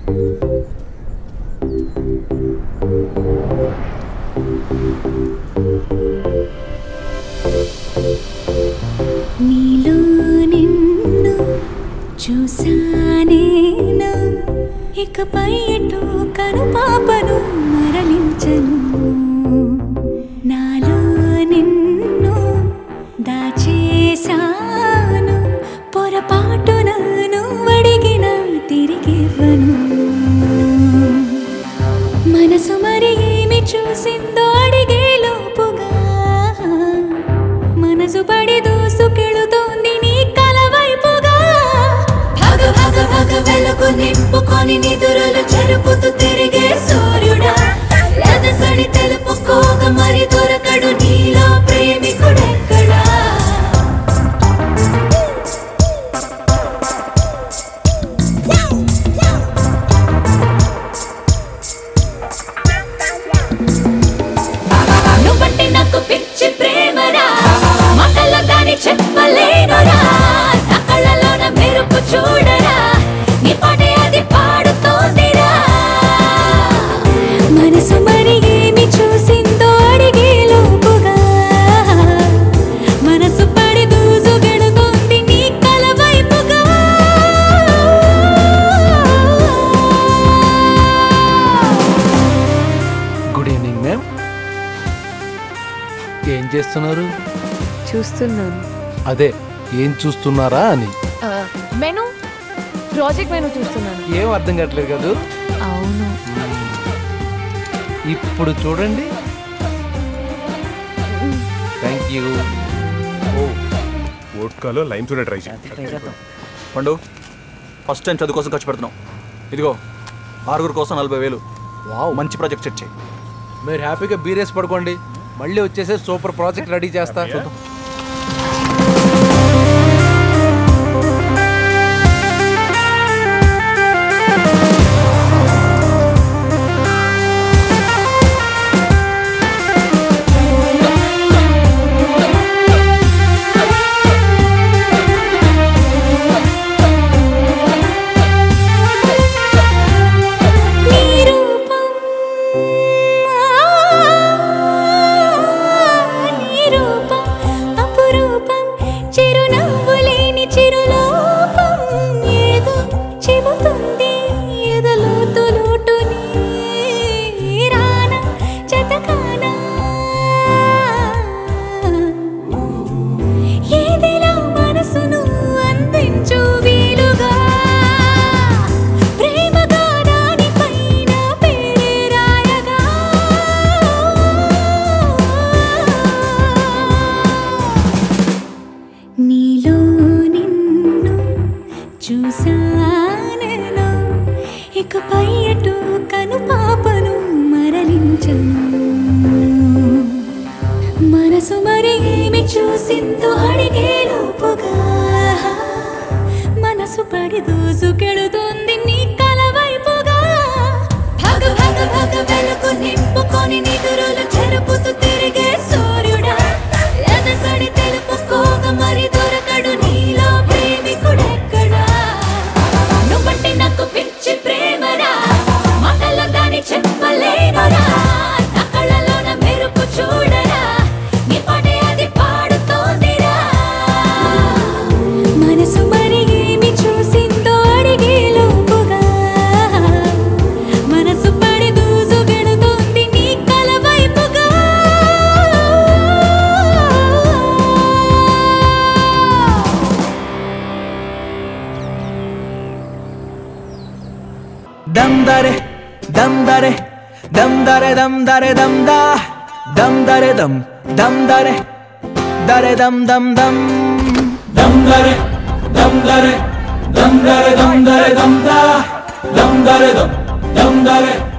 నీలో నిన్ను చూసానేను ఇకపై ఎటు కను పాపను మరలించను నాలో నిన్ను దాచేశాను పొరపాటున నువ్వడిగిన తిరిగివ్వను మనసు మరి ఏమి చూసిందో అడిగే లోపుగా మనసు పడి దూసుకెళుతోంది నీ కల వైపుగా భగ భగ భగ వెలుగు నింపుకొని నిదురలు చెరుపుతూ తిరిగే సూర్యుడా లదసడి తెలుపుకోగ మరి దొరకడు నీలో ప్రేమికుడెక్కడా నువ్వంటే నాకు పిచ్చి ప్రేమరా మాటల్లో దాని చెప్పలేనురా నా కళ్ళలోన మెరుపు చూడరా నీ పాటే అది పాడుతోందిరా మనసు మరి ఏమి చూసిందో అడిగే లోపుగా మనసు పడి దూసుగెడుతోంది నీ కల వైపుగా గుడ్ ఈవినింగ్ మ్యామ్ ఏం చేస్తున్నారు చూస్తున్నాను అదే ఏం చూస్తున్నారా అని మెను ప్రాజెక్ట్ మెను చూస్తున్నాను ఏం అర్థం కావట్లేదు కదా అవును ఇప్పుడు చూడండి థ్యాంక్ యూ వోడ్కాలో లైమ్ సోడా ట్రై చేయి పండు ఫస్ట్ టైం చదువు కోసం ఖర్చు పెడుతున్నాం ఇదిగో ఆరుగురు కోసం నలభై వేలు వావ్ మంచి ప్రాజెక్ట్ సెట్ చేయి మీరు హ్యాపీగా బీరేసి పడుకోండి మళ్ళీ వచ్చేసే సూపర్ ప్రాజెక్ట్ రెడీ చేస్తా చూద్దాం నీ రూపం నీ రూపం అపురూపం చిరునవ్వు లేని చిరులోపం ఏదో చెబుతుంది ఎదలోతు లోటుని రానా జతకానా ఏదిలా మనసును అందించు వీలుగా ప్రేమగా దానిపైన పేరే రాయగా నీలో నిన్ను చూసానెను ఇకపై అటు కను పాపను మరలించను మనసు మరి ఏమి చూసిందో అడిగే లోపుగా మనసు పడి దూసుకెళుతోంది నీ కల వైపుగా భగ భగ భగ వెలుగు నింపుకొని నిదురులు చెరుపుతూ తిరిగే సూర్యుడా ఎదసడి తెలుపుకోగ మరి దొరకడు నీలో ప్రేమికుడెక్కడా నువ్వంటే నాకు పిచ్చి ప్రేమరా మాటల్లో దాని చెప్పలేనురా నా కళ్ళలోన మెరుపు చూడరా నీ పాటే అది పాడుతోందిరా మనసు మరి ఏమి చూసిందో అడిగే లోపుగా మనసు పడి దూసుగెడుతోంది నీ కల వైపుగా దమ్ దరే దమ్ దరే దమ్ దరే దమ్ దరే దమ్ దా దమ్ దరే దమ్ దమ్ దరే దరే దమ్ దమ్ దమ్ దమ్ దరే దమ్ దరే దమ్ దరే దమ్ దరే దమ్ దా దమ్ దరే దమ్ దమ్ దరే